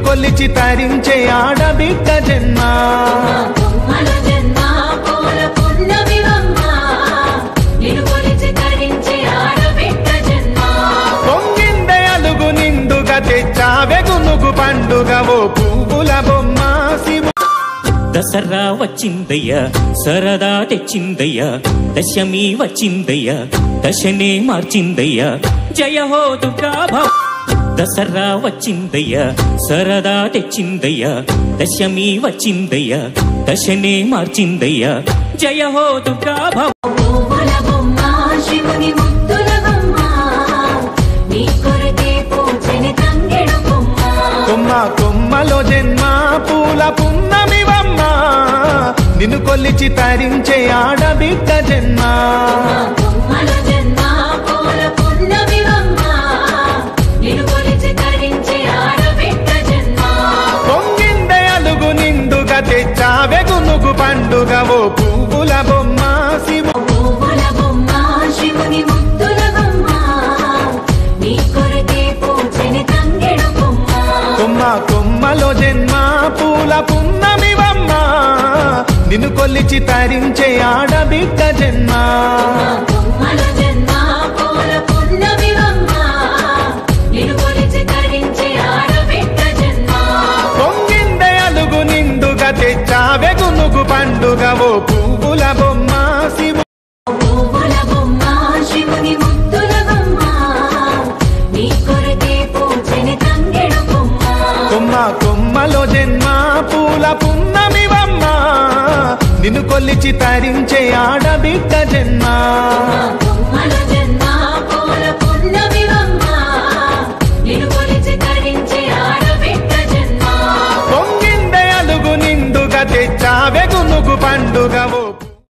కొలిచి తరించే ఆడబిడ్డ జన్మ కొమ్మల జన్మ పూల పున్నమివమ్మ నిన్ను కొలిచి తరించి ఆడబిడ్డ జన్మ పొంగిందే అలుగు నిండుగా తెచ్చావె గునుగు పండుగ ఓ పువ్వుల బొమ్మ శివ దసరా వచ్చిందయ్యా సరదా తెచ్చిందయ్యా దశమి వచ్చిందయ్యా దశనే మార్చిందయ్యా జయ హో దుర్గా భవ దసరా వచ్చిందయ్యా సరదా తెచ్చిందయ్యా దశమి వచ్చిందయ్యా దశనే మార్చిందయ్యా జయ హో దుర్గా భవ పువ్వుల బొమ్మ శివుని ముద్దుల బొమ్మ నీ కొరకే పూజని తంగెడు బొమ్మ కొమ్మ కొమ్మలో జన్మ పూల పున్నమివమ్మ నిన్ను కొలిచి తరించే ఆడబిడ్డ జన్మ కొమ్మల జన్మ పూల పున్నమివమ్మ నిన్ను కొలిచి తరించి ఆడబిడ్డ జన్మ పొంగిందే అలుగు నిండుగా తెచ్చావె గునుగు పండుగ ఓ పువ్వుల బొమ్మ శివ పువ్వుల బొమ్మ శివుని ముద్దుల బొమ్మ నీ కొరకే పూజని తంగెడు బొమ్మ కొమ్మ కొమ్మలో జన్మ పూల పున్నమివమ్మ నిన్ను కొలిచి తరించే ఆడబిడ్డ జన్మ కొమ్మల జన్మ పూల పున్నమివమ్మ నిన్ను కొలిచి తరించి ఆడబిడ్డ జన్మ పొంగిందే అలుగు నిండుగా తెచ్చావె గునుగు పండుగ ఓ పువ్వుల బొమ్మ శివ పువ్వుల బొమ్మ శివుని ముద్దుల బొమ్మ నీ కొరకే పూజని తంగెడు బొమ్మ కొమ్మ కొమ్మలో జన్మ పూల పున్నమివమ్మ నిన్ను కొలిచి తరించే ఆడబిడ్డ జన్మ కొమ్మల జన్మ పూల పున్నమివమ్మ నిన్ను కొలిచి తరించి ఆడబిడ్డ జన్మ పొంగిందే అలుగు నిండుగా తెచ్చావె గునుగు పండుగ ఓ